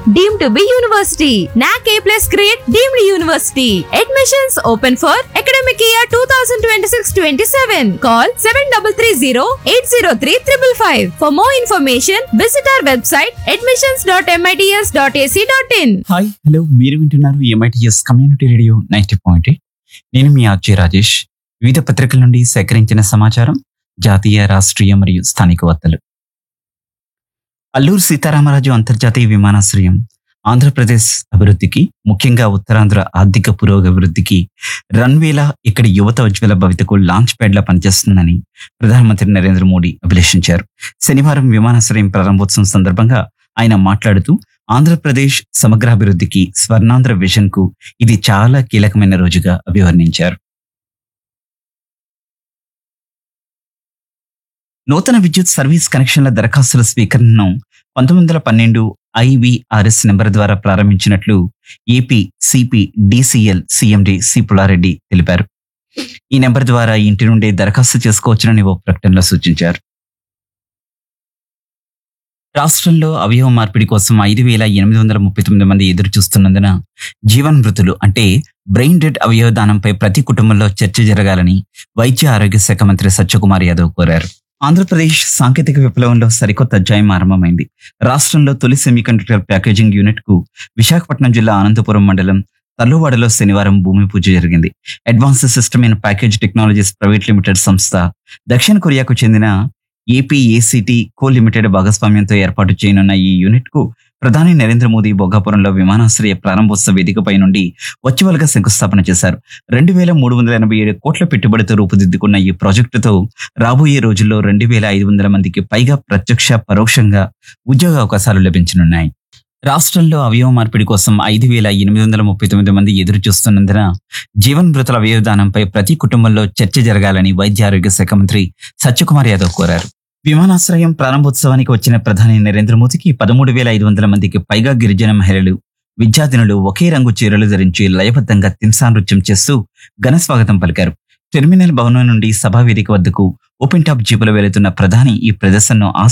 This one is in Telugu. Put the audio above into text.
deemed to be university. NAC A plus grade deemed university. Admissions open for academic year 2026-27. Call 7330-803-555. For more information, visit our website admissions.mits.ac.in. Hi hello మీరు వింటున్నారు MITS community radio ninety point eight నేను మీ ఆర్జే రాజేష్ వివిధ పత్రికల నుండి సేకరించిన సమాచారం జాతీయ రాష్ట్రీయ మరియు స్థానిక వార్తలు అల్లూరు సీతారామరాజు అంతర్జాతీయ విమానాశ్రయం ఆంధ్రప్రదేశ్ అభివృద్ధికి ముఖ్యంగా ఉత్తరాంధ్ర ఆర్థిక పురోగభివృద్ధికి రన్వేలా ఇక్కడి యువత ఉజ్వల భవితకు లాంచ్ ప్యాడ్ లా పనిచేస్తుందని ప్రధానమంత్రి నరేంద్ర మోడీ అభిలషించారు శనివారం విమానాశ్రయం ప్రారంభోత్సవం సందర్భంగా ఆయన మాట్లాడుతూ ఆంధ్రప్రదేశ్ సమగ్రాభివృద్ధికి స్వర్ణాంధ్ర విజన్ కు ఇది చాలా కీలకమైన రోజుగా అభివర్ణించారు నూతన విద్యుత్ సర్వీస్ కనెక్షన్ల దరఖాస్తుల స్వీకరణను పంతొమ్మిది వందల పన్నెండు ఐవిఆర్ఎస్ నెంబర్ ద్వారా ప్రారంభించినట్లు AP CP DCL CMD C Pullareddy తెలిపారు ఈ నెంబర్ ద్వారా ఇంటి నుండే దరఖాస్తు చేసుకోవచ్చునని ఓ ప్రకటనలో సూచించారు రాష్ట్రంలో అవయవ మార్పిడి కోసం ఐదు వేల ఎనిమిది వందల ముప్పై తొమ్మిది మంది ఎదురు చూస్తున్నందున జీవన్ మృతులు అంటే బ్రెయిన్ డెడ్ అవయవ దానంపై ప్రతి కుటుంబంలో చర్చ జరగాలని వైద్య ఆరోగ్య శాఖ మంత్రి సత్యకుమార్ యాదవ్ కోరారు ఆంధ్రప్రదేశ్ సాంకేతిక విప్లవంలో సరికొత్త అధ్యాయం ఆరంభమైంది రాష్ట్రంలో తొలి సెమీకండక్టర్ ప్యాకేజింగ్ యూనిట్ కు విశాఖపట్నం జిల్లా అనంతపురం మండలం తల్లువాడలో శనివారం భూమి పూజ జరిగింది advance system in package technologies private limited సంస్థ దక్షిణ కొరియాకు చెందిన ఏపీఏసిటీ కో లిమిటెడ్ భాగస్వామ్యంతో ఏర్పాటు చేయనున్న ఈ యూనిట్ కు ప్రధాని నరేంద్ర మోదీ భోగాపురంలో విమానాశ్రయ ప్రారంభోత్సవ వేదికపై నుండి వర్చువల్ గా శంకుస్థాపన చేశారు రెండు వేల మూడు వందల ఎనభై ఏడు కోట్ల పెట్టుబడితో రూపుదిద్దుకున్న ఈ ప్రాజెక్టుతో రాబోయే రోజుల్లో రెండు వేల ఐదు వందల మందికి పైగా ప్రత్యక్ష పరోక్షంగా ఉద్యోగ అవకాశాలు లభించనున్నాయి రాష్ట్రంలో అవయవ మార్పిడి కోసం ఐదు వేల ఎనిమిది వందల ముప్పై తొమ్మిది మంది ఎదురు చూస్తున్నందున జీవన్ మృతుల అవయవదానంపై ప్రతి కుటుంబంలో చర్చ జరగాలని వైద్య ఆరోగ్య శాఖ మంత్రి సత్యకుమార్ యాదవ్ కోరారు విమానాశ్రయం ప్రారంభోత్సవానికి వచ్చిన ప్రధాని నరేంద్ర మోదీకి పదమూడు వేల ఐదు వందల మందికి పైగా గిరిజన మహిళలు విద్యార్థినులు ఒకే రంగు చీరలు ధరించి లయబద్ధంగా తిన్సా నృత్యం చేస్తూ ఘన స్వాగతం పలికారు టెర్మినల్ భవనం నుండి సభా వేదిక వద్దకు ఓపెన్ టాప్ జీపులో వెళుతున్న ప్రధాని ఈ ప్రదర్శనను